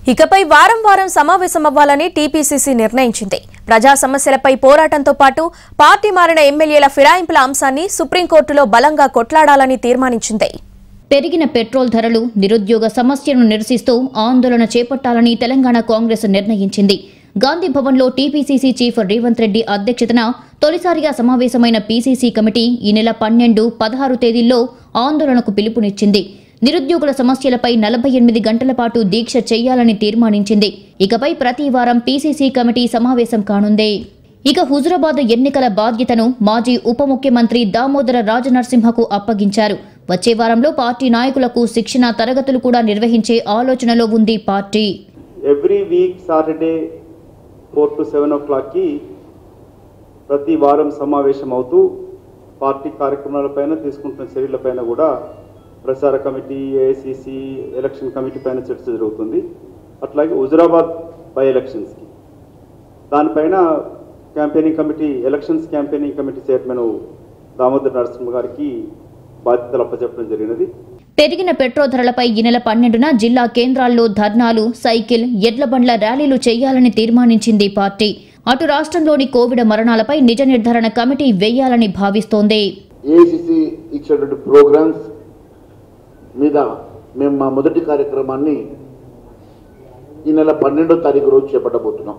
ఇకపై వారం వారం సమావేశమవ్వాలని టీపీసీసీ నిర్ణయించింది ప్రజా సమస్యలపై పోరాటంతో పాటు పార్టీ మారిన ఎమ్మెల్యేల ఫిరాయింపుల అంశాన్ని సుప్రీంకోర్టులో బలంగా కొట్లాడాలని తీర్మానించింది పెరిగిన పెట్రోల్ ధరలు నిరుద్యోగ సమస్యను నిరసిస్తూ ఆందోళన చేపట్టాలని తెలంగాణ కాంగ్రెస్ నిర్ణయించింది గాంధీ భవన్లో టీపీసీసీ చీఫ్ రేవంత్ రెడ్డి అధ్యక్షతన తొలిసారిగా సమావేశమైన పీసీసీ కమిటీ ఈ నెల పన్నెండు పదహారు తేదీల్లో ఆందోళనకు పిలుపునిచ్చింది నిరుద్యోగుల సమస్యలపై నలభై ఎనిమిది గంటల పాటు దీక్ష చేయాలని తీర్మానించింది ఇకపై ప్రతి వారం పీసీసీ కమిటీ సమావేశం కానుంది ఇక హుజురాబాద్ ఎన్నికల బాధ్యతను మాజీ ఉప ముఖ్యమంత్రి దామోదర రాజనరసింహకు అప్పగించారు వచ్చే వారంలో పార్టీ నాయకులకు శిక్షణ తరగతులు కూడా నిర్వహించే ఆలోచనలో ఉంది party every week Saturday four to seven ఓ క్లాక్కి ప్రతి వారం సమావేశం అవుతూ పార్టీ కార్యక్రమాలపైన తీసుకుంటున్న చర్యలపైన కూడా ప్రచార కమిటీ ఏఐసిసి ఎలక్షన్ కమిటీ పైన చర్చ జరుగుతుంది అట్లాగే హుజురాబాద్ బై ఎలక్షన్స్కి దానిపైన campaigning committee elections campaigning committee chairman Damodar Narasimha గారికి బాధ్యతలు అప్పచెప్పడం జరిగినది పెరిగిన పెట్రోల్ ధరలపై ఈ నెల పన్నెండున జిల్లా కేంద్రాల్లో ధర్నాలు సైకిల్ ఎడ్ల బండ్ల ర్యాలీలు చేయాలని తీర్మానించింది పార్టీ అటు రాష్ట్రంలోని కోవిడ్ మరణాలపై నిజ నిర్ధారణ కమిటీ వేయాలని భావిస్తోంది ఏఐసిసి ఇచ్చినటువంటి ప్రోగ్రామ్స్ మీద మేము మా మొదటి కార్యక్రమాన్ని ఈ నెల పన్నెండో తారీఖు రోజు చేపట్టబోతున్నాం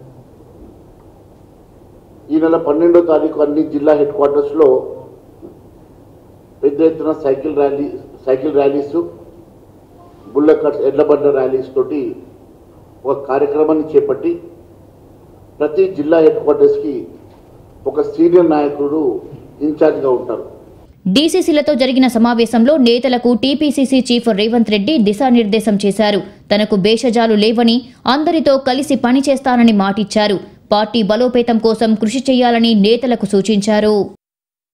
ఈ నెల పన్నెండో తారీఖు అన్ని జిల్లా హెడ్ క్వార్టర్స్లో పెద్ద ఎత్తున cycle rally cycle rallies bullet కట్స్ ఎడ్ల బండ్ల ర్యాలీస్ తోటి ఒక కార్యక్రమాన్ని చేపట్టి ప్రతి జిల్లా హెడ్ క్వార్టర్స్కి ఒక సీనియర్ నాయకుడు ఇన్ఛార్జ్గా ఉంటారు డీసీసీలతో జరిగిన సమావేశంలో నేతలకు టీపీసీసీ చీఫ్ రేవంత్ రెడ్డి దిశానిర్దేశం చేశారు తనకు భేషజాలు లేవని అందరితో కలిసి పనిచేస్తానని మాటిచ్చారు పార్టీ బలోపేతం కోసం కృషి చేయాలని నేతలకు సూచించారు